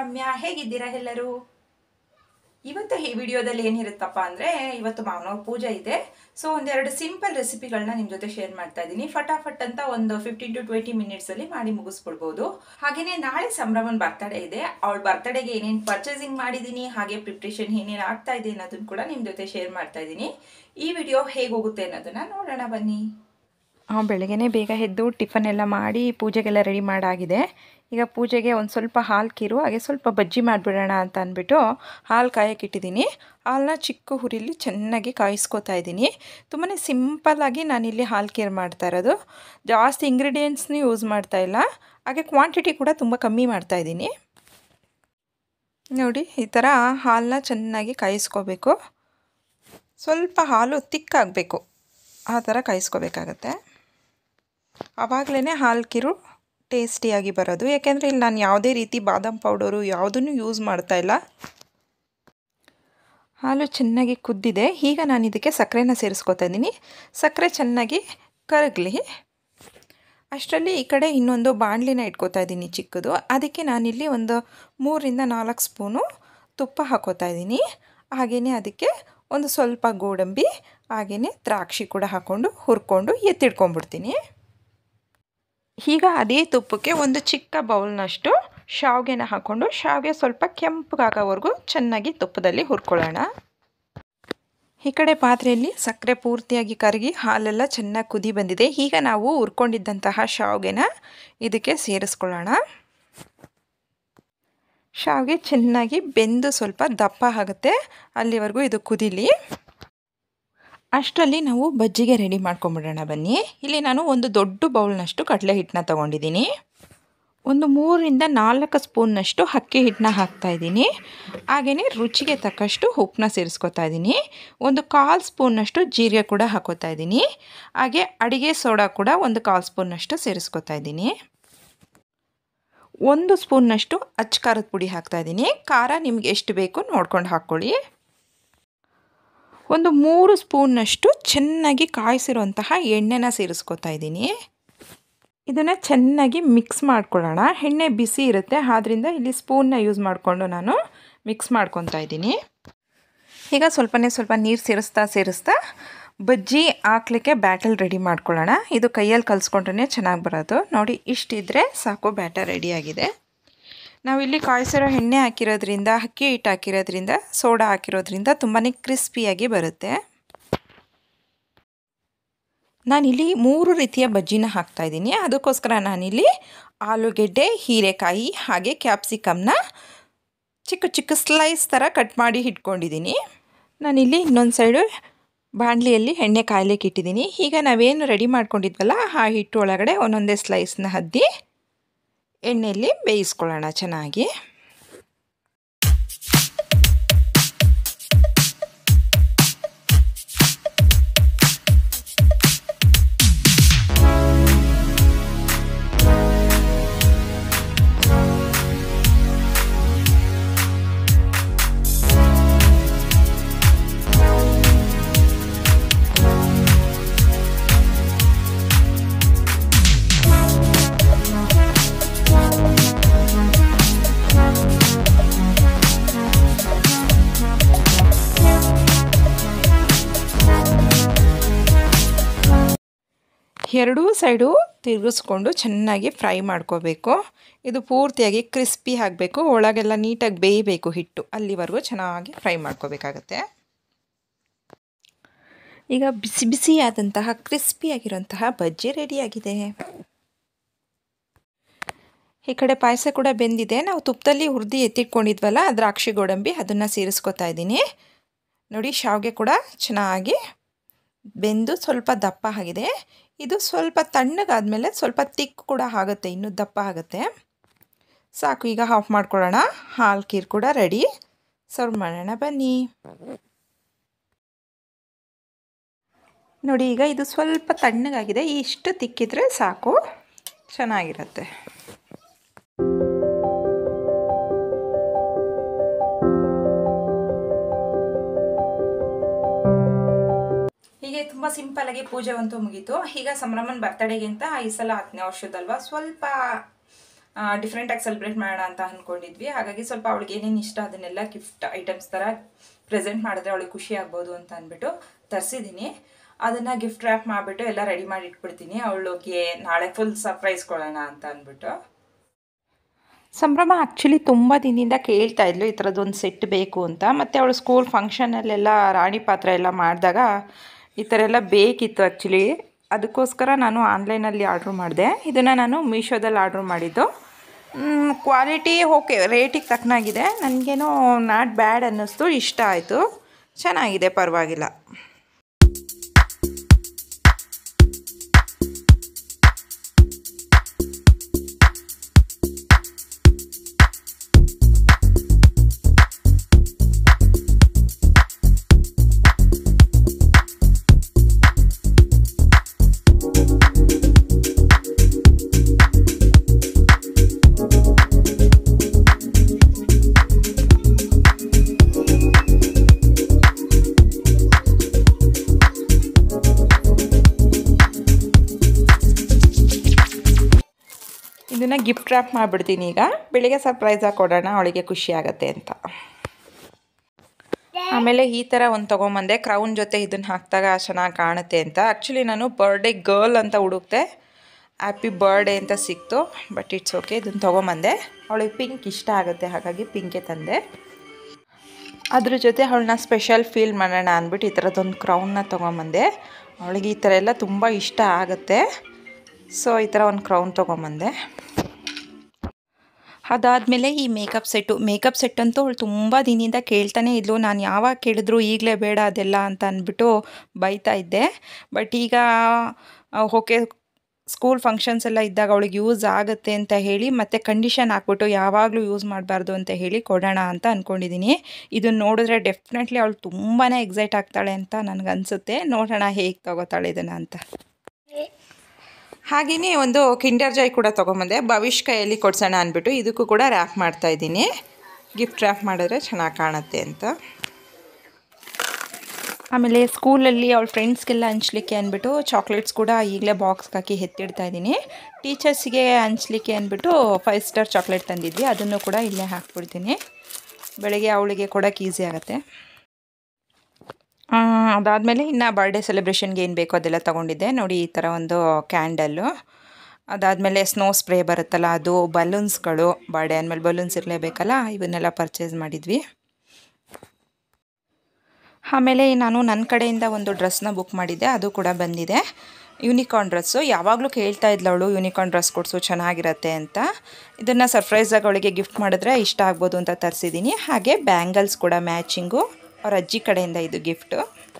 ರಮ್ಯಾ ಹೇಗಿದ್ದೀರಾ ಎಲ್ಲರೂ ಇವತ್ತು ಈ ವಿಡಿಯೋದಲ್ಲಿ ಏನಿರುತ್ತಪ್ಪ ಅಂದರೆ ಇವತ್ತು ಮಾವನವ್ರ ಪೂಜೆ ಇದೆ ಸೊ ಒಂದೆರಡು ಸಿಂಪಲ್ ರೆಸಿಪಿಗಳನ್ನ ನಿಮ್ಮ ಜೊತೆ ಶೇರ್ ಮಾಡ್ತಾ ಇದ್ದೀನಿ ಫಟಾಫಟ್ ಅಂತ ಒಂದು ಫಿಫ್ಟೀನ್ ಟು ಟ್ವೆಂಟಿ ಮಿನಿಟ್ಸಲ್ಲಿ ಮಾಡಿ ಮುಗಿಸ್ಬಿಡ್ಬೋದು ಹಾಗೆಯೇ ನಾಳೆ ಸಂಭ್ರಮನ್ ಬರ್ತಡೇ ಇದೆ ಅವಳ ಬರ್ತಡೇಗೆ ಏನೇನು ಪರ್ಚೇಸಿಂಗ್ ಮಾಡಿದ್ದೀನಿ ಹಾಗೆ ಪ್ರಿಪ್ರೇಷನ್ ಏನೇನು ಆಗ್ತಾ ಇದೆ ಅನ್ನೋದನ್ನ ಕೂಡ ನಿಮ್ಮ ಜೊತೆ ಶೇರ್ ಮಾಡ್ತಾ ಇದ್ದೀನಿ ಈ ವಿಡಿಯೋ ಹೇಗೆ ಹೋಗುತ್ತೆ ಅನ್ನೋದನ್ನ ನೋಡೋಣ ಬನ್ನಿ ಬೆಳಗ್ಗೆನೇ ಬೇಗ ಎದ್ದು ಟಿಫನ್ ಎಲ್ಲ ಮಾಡಿ ಪೂಜೆಗೆಲ್ಲ ರೆಡಿ ಮಾಡಾಗಿದೆ ಈಗ ಪೂಜೆಗೆ ಒಂದು ಸ್ವಲ್ಪ ಹಾಲು ಕೀರು ಹಾಗೆ ಸ್ವಲ್ಪ ಬಜ್ಜಿ ಮಾಡಿಬಿಡೋಣ ಅಂತ ಅಂದ್ಬಿಟ್ಟು ಹಾಲು ಕಾಯಕ್ಕಿಟ್ಟಿದ್ದೀನಿ ಹಾಲನ್ನ ಚಿಕ್ಕ ಹುರಿಲಿ ಚೆನ್ನಾಗಿ ಕಾಯಿಸ್ಕೊತಾ ಇದ್ದೀನಿ ತುಂಬಾ ಸಿಂಪಲ್ಲಾಗಿ ನಾನಿಲ್ಲಿ ಹಾಲು ಕೀರು ಮಾಡ್ತಾ ಇರೋದು ಜಾಸ್ತಿ ಇಂಗ್ರೀಡಿಯೆಂಟ್ಸ್ನೂ ಯೂಸ್ ಮಾಡ್ತಾ ಇಲ್ಲ ಹಾಗೆ ಕ್ವಾಂಟಿಟಿ ಕೂಡ ತುಂಬ ಕಮ್ಮಿ ಮಾಡ್ತಾ ಇದ್ದೀನಿ ನೋಡಿ ಈ ಥರ ಹಾಲನ್ನ ಚೆನ್ನಾಗಿ ಕಾಯಿಸ್ಕೋಬೇಕು ಸ್ವಲ್ಪ ಹಾಲು ತಿಕ್ಕಾಗಬೇಕು ಆ ಥರ ಕಾಯಿಸ್ಕೋಬೇಕಾಗತ್ತೆ ಆವಾಗಲೇ ಹಾಲು ಕಿರು ಟೇಸ್ಟಿಯಾಗಿ ಬರೋದು ಯಾಕೆಂದರೆ ಇಲ್ಲಿ ನಾನು ಯಾವುದೇ ರೀತಿ ಬಾದಾಮ್ ಪೌಡರು ಯಾವುದನ್ನು ಯೂಸ್ ಮಾಡ್ತಾ ಇಲ್ಲ ಹಾಲು ಚೆನ್ನಾಗಿ ಕುದ್ದಿದೆ ಈಗ ನಾನು ಇದಕ್ಕೆ ಸಕ್ಕರೆನ ಸೇರಿಸ್ಕೊತಾ ಇದ್ದೀನಿ ಸಕ್ಕರೆ ಚೆನ್ನಾಗಿ ಕರಗಲಿ ಅಷ್ಟರಲ್ಲಿ ಈ ಕಡೆ ಇನ್ನೊಂದು ಬಾಣಲಿನ ಇಟ್ಕೋತಾ ಇದ್ದೀನಿ ಚಿಕ್ಕದು ಅದಕ್ಕೆ ನಾನಿಲ್ಲಿ ಒಂದು ಮೂರಿಂದ ನಾಲ್ಕು ಸ್ಪೂನು ತುಪ್ಪ ಹಾಕೋತಾ ಇದ್ದೀನಿ ಹಾಗೆಯೇ ಅದಕ್ಕೆ ಒಂದು ಸ್ವಲ್ಪ ಗೋಡಂಬಿ ಹಾಗೆಯೇ ದ್ರಾಕ್ಷಿ ಕೂಡ ಹಾಕ್ಕೊಂಡು ಹುರ್ಕೊಂಡು ಎತ್ತಿಡ್ಕೊಂಡ್ಬಿಡ್ತೀನಿ ಈಗ ಅದೇ ತುಪ್ಪಕ್ಕೆ ಒಂದು ಚಿಕ್ಕ ಬೌಲ್ನಷ್ಟು ಶಾವಿಗೆನ ಹಾಕ್ಕೊಂಡು ಶಾವಿಗೆ ಸ್ವಲ್ಪ ಕೆಂಪಗಾಗೋವರೆಗೂ ಚೆನ್ನಾಗಿ ತುಪ್ಪದಲ್ಲಿ ಹುರ್ಕೊಳ್ಳೋಣ ಈ ಕಡೆ ಪಾತ್ರೆಯಲ್ಲಿ ಸಕ್ಕರೆ ಪೂರ್ತಿಯಾಗಿ ಕರಗಿ ಹಾಲೆಲ್ಲ ಚೆನ್ನಾಗಿ ಕುದಿ ಬಂದಿದೆ ಈಗ ನಾವು ಹುರ್ಕೊಂಡಿದ್ದಂತಹ ಶಾವಿಗೆನ ಇದಕ್ಕೆ ಸೇರಿಸ್ಕೊಳ್ಳೋಣ ಶಾವಿಗೆ ಚೆನ್ನಾಗಿ ಬೆಂದು ಸ್ವಲ್ಪ ದಪ್ಪ ಆಗುತ್ತೆ ಅಲ್ಲಿವರೆಗೂ ಇದು ಕುದೀಲಿ ಅಷ್ಟರಲ್ಲಿ ನಾವು ಬಜ್ಜಿಗೆ ರೆಡಿ ಮಾಡ್ಕೊಂಬಿಡೋಣ ಬನ್ನಿ ಇಲ್ಲಿ ನಾನು ಒಂದು ದೊಡ್ಡ ಬೌಲ್ನಷ್ಟು ಕಡಲೆ ಹಿಟ್ಟನ್ನ ತೊಗೊಂಡಿದ್ದೀನಿ ಒಂದು ಮೂರಿಂದ ನಾಲ್ಕು ಸ್ಪೂನ್ನಷ್ಟು ಅಕ್ಕಿ ಹಿಟ್ಟನ್ನ ಹಾಕ್ತಾಯಿದ್ದೀನಿ ಹಾಗೆಯೇ ರುಚಿಗೆ ತಕ್ಕಷ್ಟು ಉಪ್ಪನ್ನ ಸೇರಿಸ್ಕೊತಾ ಇದ್ದೀನಿ ಒಂದು ಕಾಲು ಸ್ಪೂನ್ನಷ್ಟು ಜೀರಿಗೆ ಕೂಡ ಹಾಕೋತಾ ಇದ್ದೀನಿ ಹಾಗೆ ಅಡುಗೆ ಸೋಡಾ ಕೂಡ ಒಂದು ಕಾಲು ಸ್ಪೂನ್ನಷ್ಟು ಸೇರಿಸ್ಕೊತಾ ಇದ್ದೀನಿ ಒಂದು ಸ್ಪೂನ್ನಷ್ಟು ಅಚ್ಚ ಖಾರದ ಪುಡಿ ಹಾಕ್ತಾಯಿದ್ದೀನಿ ಖಾರ ನಿಮ್ಗೆ ಎಷ್ಟು ಬೇಕು ನೋಡ್ಕೊಂಡು ಹಾಕ್ಕೊಳ್ಳಿ ಒಂದು ಮೂರು ಸ್ಪೂನ್ನಷ್ಟು ಚೆನ್ನಾಗಿ ಕಾಯಿಸಿರುವಂತಹ ಎಣ್ಣೆನ ಸೇರಿಸ್ಕೊತಾ ಇದ್ದೀನಿ ಇದನ್ನು ಚೆನ್ನಾಗಿ ಮಿಕ್ಸ್ ಮಾಡ್ಕೊಳ್ಳೋಣ ಎಣ್ಣೆ ಬಿಸಿ ಇರುತ್ತೆ ಆದ್ದರಿಂದ ಇಲ್ಲಿ ಸ್ಪೂನ್ನ ಯೂಸ್ ಮಾಡಿಕೊಂಡು ನಾನು ಮಿಕ್ಸ್ ಮಾಡ್ಕೊತಾ ಇದ್ದೀನಿ ಈಗ ಸ್ವಲ್ಪನೇ ಸ್ವಲ್ಪ ನೀರು ಸೇರಿಸ್ತಾ ಸೇರಿಸ್ತಾ ಬಜ್ಜಿ ಹಾಕ್ಲಿಕ್ಕೆ ಬ್ಯಾಟಲ್ ರೆಡಿ ಮಾಡ್ಕೊಳ್ಳೋಣ ಇದು ಕೈಯಲ್ಲಿ ಕಲಿಸ್ಕೊಂಡ್ರೆ ಚೆನ್ನಾಗಿ ಬರೋದು ನೋಡಿ ಇಷ್ಟಿದ್ರೆ ಸಾಕು ಬ್ಯಾಟರ್ ರೆಡಿಯಾಗಿದೆ ನಾವಿಲ್ಲಿ ಕಾಯಿಸಿರೋ ಎಣ್ಣೆ ಹಾಕಿರೋದ್ರಿಂದ ಅಕ್ಕಿ ಹಿಟ್ಟು ಹಾಕಿರೋದ್ರಿಂದ ಸೋಡಾ ಹಾಕಿರೋದ್ರಿಂದ ತುಂಬಾ ಕ್ರಿಸ್ಪಿಯಾಗಿ ಬರುತ್ತೆ ನಾನಿಲ್ಲಿ ಮೂರು ರೀತಿಯ ಬಜ್ಜಿನ ಹಾಕ್ತಾಯಿದ್ದೀನಿ ಅದಕ್ಕೋಸ್ಕರ ನಾನಿಲ್ಲಿ ಆಲೂಗೆಡ್ಡೆ ಹೀರೆಕಾಯಿ ಹಾಗೆ ಕ್ಯಾಪ್ಸಿಕಮ್ನ ಚಿಕ್ಕ ಚಿಕ್ಕ ಸ್ಲೈಸ್ ಥರ ಕಟ್ ಮಾಡಿ ಇಟ್ಕೊಂಡಿದ್ದೀನಿ ನಾನಿಲ್ಲಿ ಇನ್ನೊಂದು ಸೈಡು ಬಾಣಲಿಯಲ್ಲಿ ಎಣ್ಣೆ ಕಾಯ್ಲಿಕ್ಕೆ ಇಟ್ಟಿದ್ದೀನಿ ಈಗ ನಾವೇನು ರೆಡಿ ಮಾಡ್ಕೊಂಡಿದ್ವಲ್ಲ ಆ ಹಿಟ್ಟು ಒಳಗಡೆ ಒಂದೊಂದೇ ಸ್ಲೈಸ್ನ ಹದ್ದಿ ಎಣ್ಣೆಯಲ್ಲಿ ಬೇಯಿಸ್ಕೊಳ್ಳೋಣ ಚೆನ್ನಾಗಿ ಎರಡೂ ಸೈಡು ತಿರುಗಿಸ್ಕೊಂಡು ಚೆನ್ನಾಗಿ ಫ್ರೈ ಮಾಡ್ಕೋಬೇಕು ಇದು ಪೂರ್ತಿಯಾಗಿ ಕ್ರಿಸ್ಪಿ ಆಗಬೇಕು ಒಳಗೆಲ್ಲ ನೀಟಾಗಿ ಬೇಯಬೇಕು ಹಿಟ್ಟು ಅಲ್ಲಿವರೆಗೂ ಚೆನ್ನಾಗಿ ಫ್ರೈ ಮಾಡ್ಕೋಬೇಕಾಗತ್ತೆ ಈಗ ಬಿಸಿ ಬಿಸಿಯಾದಂತಹ ಕ್ರಿಸ್ಪಿಯಾಗಿರೋಂತಹ ಬಜ್ಜಿ ರೆಡಿಯಾಗಿದೆ ಈ ಕಡೆ ಪಾಯಸ ಕೂಡ ಬೆಂದಿದೆ ನಾವು ತುಪ್ಪದಲ್ಲಿ ಹುರಿದು ಎತ್ತಿಟ್ಕೊಂಡಿದ್ವಲ್ಲ ದ್ರಾಕ್ಷಿ ಗೋಡಂಬಿ ಅದನ್ನು ಸೇರಿಸ್ಕೊತಾ ಇದ್ದೀನಿ ನೋಡಿ ಶಾವಿಗೆ ಕೂಡ ಚೆನ್ನಾಗಿ ಬೆಂದು ಸ್ವಲ್ಪ ದಪ್ಪ ಆಗಿದೆ ಇದು ಸ್ವಲ್ಪ ತಣ್ಣಗಾದ್ಮೇಲೆ ಸ್ವಲ್ಪ ತಿಕ್ ಕೂಡ ಆಗುತ್ತೆ ಇನ್ನೂ ದಪ್ಪ ಆಗುತ್ತೆ ಸಾಕು ಈಗ ಆಫ್ ಮಾಡ್ಕೊಳ್ಳೋಣ ಹಾಲು ಕೀರು ಕೂಡ ರೆಡಿ ಸರ್ವ್ ಮಾಡೋಣ ಬನ್ನಿ ನೋಡಿ ಈಗ ಇದು ಸ್ವಲ್ಪ ತಣ್ಣಗಾಗಿದೆ ಇಷ್ಟು ತಿಕ್ಕಿದ್ರೆ ಸಾಕು ಚೆನ್ನಾಗಿರುತ್ತೆ ಹೀಗೆ ತುಂಬ ಸಿಂಪಲ್ ಆಗಿ ಪೂಜೆ ಅಂತೂ ಮುಗೀತು ಈಗ ಸಂಭ್ರಮನ್ ಬರ್ತಡೇಗೆ ಅಂತ ಈ ಸಲ ಹತ್ತನೇ ವರ್ಷದಲ್ವಾ ಸ್ವಲ್ಪ ಡಿಫ್ರೆಂಟಾಗಿ ಸೆಲೆಬ್ರೇಟ್ ಮಾಡೋಣ ಅಂತ ಅಂದ್ಕೊಂಡಿದ್ವಿ ಹಾಗಾಗಿ ಸ್ವಲ್ಪ ಅವಳಿಗೆ ಏನೇನು ಇಷ್ಟ ಅದನ್ನೆಲ್ಲ ಗಿಫ್ಟ್ ಐಟಮ್ಸ್ ಥರ ಪ್ರೆಸೆಂಟ್ ಮಾಡಿದ್ರೆ ಅವಳಿಗೆ ಖುಷಿ ಆಗ್ಬೋದು ಅಂತ ಅಂದ್ಬಿಟ್ಟು ತರಿಸಿದ್ದೀನಿ ಅದನ್ನು ಗಿಫ್ಟ್ ರ್ಯಾಪ್ ಮಾಡಿಬಿಟ್ಟು ಎಲ್ಲ ರೆಡಿ ಮಾಡಿ ಇಟ್ಬಿಡ್ತೀನಿ ಅವಳಿಗೆ ನಾಳೆ ಫುಲ್ ಸರ್ಪ್ರೈಸ್ ಕೊಡೋಣ ಅಂತ ಅಂದ್ಬಿಟ್ಟು ಸಂಭ್ರಮ ಆ್ಯಕ್ಚುಲಿ ತುಂಬ ದಿನದಿಂದ ಕೇಳ್ತಾ ಇದ್ಲು ಈ ಥರದ್ದೊಂದು ಸೆಟ್ ಬೇಕು ಅಂತ ಮತ್ತು ಅವಳು ಸ್ಕೂಲ್ ಫಂಕ್ಷನಲ್ಲೆಲ್ಲ ರಾಣಿ ಪಾತ್ರ ಎಲ್ಲ ಮಾಡಿದಾಗ ಈ ಥರ ಎಲ್ಲ ಬೇಕಿತ್ತು ಆ್ಯಕ್ಚುಲಿ ಅದಕ್ಕೋಸ್ಕರ ನಾನು ಆನ್ಲೈನಲ್ಲಿ ಆರ್ಡ್ರ್ ಮಾಡಿದೆ ಇದನ್ನು ನಾನು ಮೀಶೋದಲ್ಲಿ ಆರ್ಡ್ರ್ ಮಾಡಿದ್ದು ಕ್ವಾಲಿಟಿ ಓಕೆ ರೇಟಿಗೆ ತಕ್ಕನಾಗಿದೆ ನನಗೇನೋ ನಾಟ್ ಬ್ಯಾಡ್ ಅನ್ನಿಸ್ತು ಇಷ್ಟ ಆಯಿತು ಚೆನ್ನಾಗಿದೆ ಪರವಾಗಿಲ್ಲ ಇದನ್ನು ಗಿಫ್ಟ್ ರ್ಯಾಪ್ ಮಾಡಿಬಿಡ್ತೀನಿ ಈಗ ಬೆಳಿಗ್ಗೆ ಸರ್ಪ್ರೈಸಾಗಿ ಕೊಡೋಣ ಅವಳಿಗೆ ಖುಷಿ ಆಗುತ್ತೆ ಅಂತ ಆಮೇಲೆ ಈ ಥರ ಒಂದು ತೊಗೊಂಬಂದೆ ಕ್ರೌನ್ ಜೊತೆ ಇದನ್ನು ಹಾಕಿದಾಗ ಚೆನ್ನಾಗಿ ಕಾಣುತ್ತೆ ಅಂತ ಆ್ಯಕ್ಚುಲಿ ನಾನು ಬರ್ಡೇ ಗರ್ಲ್ ಅಂತ ಹುಡುಕ್ತೆ ಹ್ಯಾಪಿ ಬರ್ಡೇ ಅಂತ ಸಿಕ್ತು ಬಟ್ ಇಟ್ಸ್ ಓಕೆ ಇದನ್ನು ತೊಗೊಂಬಂದೆ ಅವಳಿಗೆ ಪಿಂಕ್ ಇಷ್ಟ ಆಗುತ್ತೆ ಹಾಗಾಗಿ ಪಿಂಕೆ ತಂದೆ ಅದ್ರ ಜೊತೆ ಅವಳನ್ನ ಸ್ಪೆಷಲ್ ಫೀಲ್ ಮಾಡೋಣ ಅಂದ್ಬಿಟ್ಟು ಈ ಥರದ್ದೊಂದು ಕ್ರೌನ್ನ ತೊಗೊಂಬಂದೆ ಅವಳಿಗೆ ಈ ಥರ ಎಲ್ಲ ತುಂಬ ಇಷ್ಟ ಆಗುತ್ತೆ ಸೊ ಈ ಥರ ಒಂದು ಕ್ರೌನ್ ತೊಗೊಂಬಂದೆ ಅದಾದಮೇಲೆ ಈ ಮೇಕಪ್ ಸೆಟ್ಟು ಮೇಕಪ್ ಸೆಟ್ ಅಂತೂ ಅವಳು ತುಂಬ ದಿನದಿಂದ ಕೇಳ್ತಾನೆ ಇದ್ಲು ನಾನು ಯಾವಾಗ ಕೇಳಿದ್ರು ಈಗಲೇ ಬೇಡ ಅದೆಲ್ಲ ಅಂತ ಅಂದ್ಬಿಟ್ಟು ಬೈತಾ ಇದ್ದೆ ಬಟ್ ಈಗ ಓಕೆ ಸ್ಕೂಲ್ ಫಂಕ್ಷನ್ಸ್ ಎಲ್ಲ ಇದ್ದಾಗ ಅವಳಿಗೆ ಯೂಸ್ ಆಗುತ್ತೆ ಅಂತ ಹೇಳಿ ಮತ್ತು ಕಂಡೀಷನ್ ಹಾಕ್ಬಿಟ್ಟು ಯಾವಾಗಲೂ ಯೂಸ್ ಮಾಡಬಾರ್ದು ಅಂತ ಹೇಳಿ ಕೊಡೋಣ ಅಂತ ಅಂದ್ಕೊಂಡಿದ್ದೀನಿ ಇದನ್ನು ನೋಡಿದ್ರೆ ಡೆಫಿನೆಟ್ಲಿ ಅವಳು ತುಂಬಾ ಎಕ್ಸೈಟ್ ಆಗ್ತಾಳೆ ಅಂತ ನನಗನ್ಸುತ್ತೆ ನೋಡೋಣ ಹೇಗೆ ತಗೋತಾಳೆ ಇದನ್ನು ಅಂತ ಹಾಗೆಯೇ ಒಂದು ಕಿಂಡರ್ ಜಾಯ್ ಕೂಡ ತೊಗೊಂಬಂದೆ ಭವಿಷ್ ಕೈಯಲ್ಲಿ ಕೊಡ್ಸೋಣ ಅಂದ್ಬಿಟ್ಟು ಇದಕ್ಕೂ ಕೂಡ ರ್ಯಾಪ್ ಮಾಡ್ತಾಯಿದ್ದೀನಿ ಗಿಫ್ಟ್ ರ್ಯಾಪ್ ಮಾಡಿದ್ರೆ ಚೆನ್ನಾಗಿ ಕಾಣುತ್ತೆ ಅಂತ ಆಮೇಲೆ ಸ್ಕೂಲಲ್ಲಿ ಅವಳ ಫ್ರೆಂಡ್ಸ್ಗೆಲ್ಲ ಹಂಚ್ಲಿಕ್ಕೆ ಅಂದ್ಬಿಟ್ಟು ಚಾಕ್ಲೇಟ್ಸ್ ಕೂಡ ಈಗಲೇ ಬಾಕ್ಸ್ಗೆ ಹಾಕಿ ಎತ್ತಿಡ್ತಾ ಇದ್ದೀನಿ ಟೀಚರ್ಸ್ಗೆ ಹಂಚ್ಲಿಕ್ಕೆ ಅಂದ್ಬಿಟ್ಟು ಫೈವ್ ಸ್ಟಾರ್ ಚಾಕ್ಲೇಟ್ ತಂದಿದ್ವಿ ಅದನ್ನು ಕೂಡ ಇಲ್ಲೇ ಹಾಕ್ಬಿಡ್ತೀನಿ ಬೆಳಗ್ಗೆ ಅವಳಿಗೆ ಕೊಡೋಕ್ಕೆ ಈಸಿ ಆಗುತ್ತೆ ಅದಾದಮೇಲೆ ಇನ್ನು ಬರ್ಡೇ ಸೆಲೆಬ್ರೇಷನ್ಗೆ ಏನು ಬೇಕೋ ಅದೆಲ್ಲ ತೊಗೊಂಡಿದ್ದೆ ನೋಡಿ ಈ ಥರ ಒಂದು ಕ್ಯಾಂಡಲ್ಲು ಅದಾದಮೇಲೆ ಸ್ನೋ ಸ್ಪ್ರೇ ಬರುತ್ತಲ್ಲ ಅದು ಬಲೂನ್ಸ್ಗಳು ಬರ್ಡೇ ಆದಮೇಲೆ ಬಲೂನ್ಸ್ ಇರಲೇಬೇಕಲ್ಲ ಇವನ್ನೆಲ್ಲ ಪರ್ಚೇಸ್ ಮಾಡಿದ್ವಿ ಆಮೇಲೆ ನಾನು ನನ್ನ ಕಡೆಯಿಂದ ಒಂದು ಡ್ರೆಸ್ನ ಬುಕ್ ಮಾಡಿದ್ದೆ ಅದು ಕೂಡ ಬಂದಿದೆ ಯೂನಿಕಾರ್ನ್ ಡ್ರೆಸ್ಸು ಯಾವಾಗಲೂ ಕೇಳ್ತಾ ಇದ್ಲು ಅವಳು ಯೂನಿಕಾರ್ನ್ ಡ್ರೆಸ್ ಕೊಡಿಸು ಚೆನ್ನಾಗಿರತ್ತೆ ಅಂತ ಇದನ್ನು ಸರ್ಪ್ರೈಸಾಗಿ ಅವಳಿಗೆ ಗಿಫ್ಟ್ ಮಾಡಿದ್ರೆ ಇಷ್ಟ ಆಗ್ಬೋದು ಅಂತ ತರಿಸಿದ್ದೀನಿ ಹಾಗೆ ಬ್ಯಾಂಗಲ್ಸ್ ಕೂಡ ಮ್ಯಾಚಿಂಗು ಅವ್ರ ಅಜ್ಜಿ ಕಡೆಯಿಂದ ಇದು ಗಿಫ್ಟು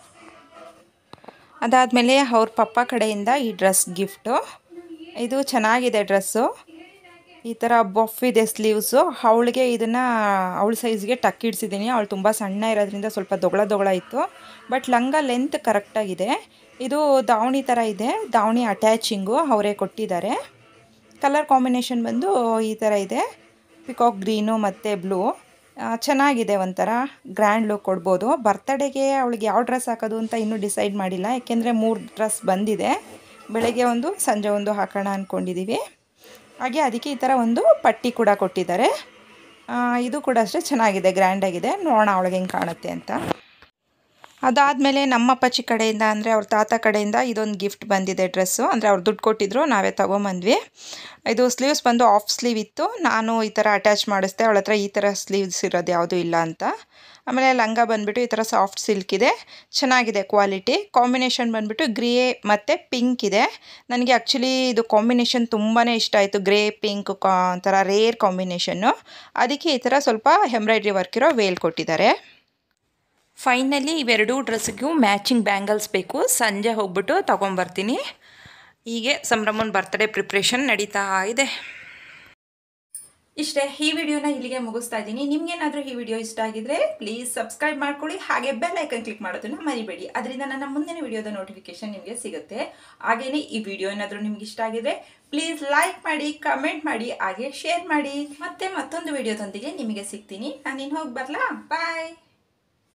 ಅದಾದಮೇಲೆ ಅವ್ರ ಪಪ್ಪ ಕಡೆಯಿಂದ ಈ ಡ್ರೆಸ್ ಗಿಫ್ಟು ಇದು ಚೆನ್ನಾಗಿದೆ ಡ್ರೆಸ್ಸು ಈ ಥರ ಬಫ್ ಇದೆ ಸ್ಲೀವ್ಸು ಅವಳಿಗೆ ಇದನ್ನು ಅವಳ ಸೈಜ್ಗೆ ಟಕ್ ಇಡ್ಸಿದ್ದೀನಿ ಅವಳು ತುಂಬ ಸಣ್ಣ ಇರೋದ್ರಿಂದ ಸ್ವಲ್ಪ ದೊಗಳ ದೊಗಳ ಇತ್ತು ಬಟ್ ಲಂಗ ಲೆಂತ್ ಕರೆಕ್ಟಾಗಿದೆ ಇದು ದಾವಣಿ ಥರ ಇದೆ ದಾವಣಿ ಅಟ್ಯಾಚಿಂಗು ಅವರೇ ಕೊಟ್ಟಿದ್ದಾರೆ ಕಲರ್ ಕಾಂಬಿನೇಷನ್ ಬಂದು ಈ ಥರ ಇದೆ ಪಿಕಾಕ್ ಗ್ರೀನು ಮತ್ತು ಬ್ಲೂ ಚೆನ್ನಾಗಿದೆ ಒಂಥರ ಗ್ರ್ಯಾಂಡ್ ಲುಕ್ ಕೊಡ್ಬೋದು ಬರ್ತಡೇಗೆ ಅವಳಿಗೆ ಯಾವ ಡ್ರೆಸ್ ಹಾಕೋದು ಅಂತ ಇನ್ನೂ ಡಿಸೈಡ್ ಮಾಡಿಲ್ಲ ಯಾಕೆಂದರೆ ಮೂರು ಡ್ರೆಸ್ ಬಂದಿದೆ ಬೆಳಗ್ಗೆ ಒಂದು ಸಂಜೆ ಒಂದು ಹಾಕೋಣ ಅಂದ್ಕೊಂಡಿದ್ದೀವಿ ಹಾಗೆ ಅದಕ್ಕೆ ಈ ಥರ ಒಂದು ಪಟ್ಟಿ ಕೂಡ ಕೊಟ್ಟಿದ್ದಾರೆ ಇದು ಕೂಡ ಅಷ್ಟೇ ಚೆನ್ನಾಗಿದೆ ಗ್ರ್ಯಾಂಡಾಗಿದೆ ನೋಡೋಣ ಅವಳಿಗೆ ಹೆಂಗೆ ಕಾಣುತ್ತೆ ಅಂತ ಅದಾದಮೇಲೆ ನಮ್ಮಪ್ಪಚ್ಚಿ ಕಡೆಯಿಂದ ಅಂದರೆ ಅವ್ರ ತಾತ ಕಡೆಯಿಂದ ಇದೊಂದು ಗಿಫ್ಟ್ ಬಂದಿದೆ ಡ್ರೆಸ್ಸು ಅಂದರೆ ಅವ್ರು ದುಡ್ಡು ಕೊಟ್ಟಿದ್ರು ನಾವೇ ತೊಗೊಂಬಂದ್ವಿ ಇದು ಸ್ಲೀವ್ಸ್ ಬಂದು ಆಫ್ ಸ್ಲೀವ್ ಇತ್ತು ನಾನು ಈ ಥರ ಅಟ್ಯಾಚ್ ಮಾಡಿಸ್ದೆ ಅವಳ ಹತ್ರ ಈ ಥರ ಸ್ಲೀವ್ಸ್ ಇರೋದು ಯಾವುದೂ ಇಲ್ಲ ಅಂತ ಆಮೇಲೆ ಲಂಗ ಬಂದುಬಿಟ್ಟು ಈ ಥರ ಸಾಫ್ಟ್ ಸಿಲ್ಕ್ ಇದೆ ಚೆನ್ನಾಗಿದೆ ಕ್ವಾಲಿಟಿ ಕಾಂಬಿನೇಷನ್ ಬಂದುಬಿಟ್ಟು ಗ್ರೇ ಮತ್ತು ಪಿಂಕ್ ಇದೆ ನನಗೆ ಆ್ಯಕ್ಚುಲಿ ಇದು ಕಾಂಬಿನೇಷನ್ ತುಂಬಾ ಇಷ್ಟ ಆಯಿತು ಗ್ರೇ ಪಿಂಕ್ ಕಾ ಒಂಥರ ರೇರ್ ಕಾಂಬಿನೇಷನ್ನು ಅದಕ್ಕೆ ಈ ಥರ ಸ್ವಲ್ಪ ಎಂಬ್ರಾಯ್ಡ್ರಿ ವರ್ಕ್ ಇರೋ ವೇಲ್ ಕೊಟ್ಟಿದ್ದಾರೆ ಫೈನಲಿ ಇವೆರಡೂ ಡ್ರೆಸ್ಸಿಗೂ ಮ್ಯಾಚಿಂಗ್ ಬ್ಯಾಂಗಲ್ಸ್ ಬೇಕು ಸಂಜೆ ಹೋಗ್ಬಿಟ್ಟು ತೊಗೊಂಬರ್ತೀನಿ ಹೀಗೆ ಸಂಭ್ರಮನ ಬರ್ತ್ಡೇ ಪ್ರಿಪ್ರೇಷನ್ ನಡೀತಾ ಇದೆ ಇಷ್ಟೇ ಈ ವಿಡಿಯೋನ ಇಲ್ಲಿಗೆ ಮುಗಿಸ್ತಾ ಇದ್ದೀನಿ ನಿಮ್ಗೇನಾದರೂ ಈ ವಿಡಿಯೋ ಇಷ್ಟ ಆಗಿದ್ರೆ ಪ್ಲೀಸ್ ಸಬ್ಸ್ಕ್ರೈಬ್ ಮಾಡ್ಕೊಳ್ಳಿ ಹಾಗೆ ಬೆಲ್ ಐಕನ್ ಕ್ಲಿಕ್ ಮಾಡೋದನ್ನ ಮರಿಬೇಡಿ ಅದರಿಂದ ನನ್ನ ಮುಂದಿನ ವಿಡಿಯೋದ ನೋಟಿಫಿಕೇಶನ್ ನಿಮಗೆ ಸಿಗುತ್ತೆ ಹಾಗೇನೆ ಈ ವಿಡಿಯೋ ಏನಾದರೂ ನಿಮ್ಗೆ ಇಷ್ಟ ಆಗಿದ್ರೆ ಪ್ಲೀಸ್ ಲೈಕ್ ಮಾಡಿ ಕಮೆಂಟ್ ಮಾಡಿ ಹಾಗೆ ಶೇರ್ ಮಾಡಿ ಮತ್ತೆ ಮತ್ತೊಂದು ವಿಡಿಯೋದೊಂದಿಗೆ ನಿಮಗೆ ಸಿಗ್ತೀನಿ ನಾನು ಇನ್ನು ಹೋಗಿ ಬರಲಾ ಬಾಯ್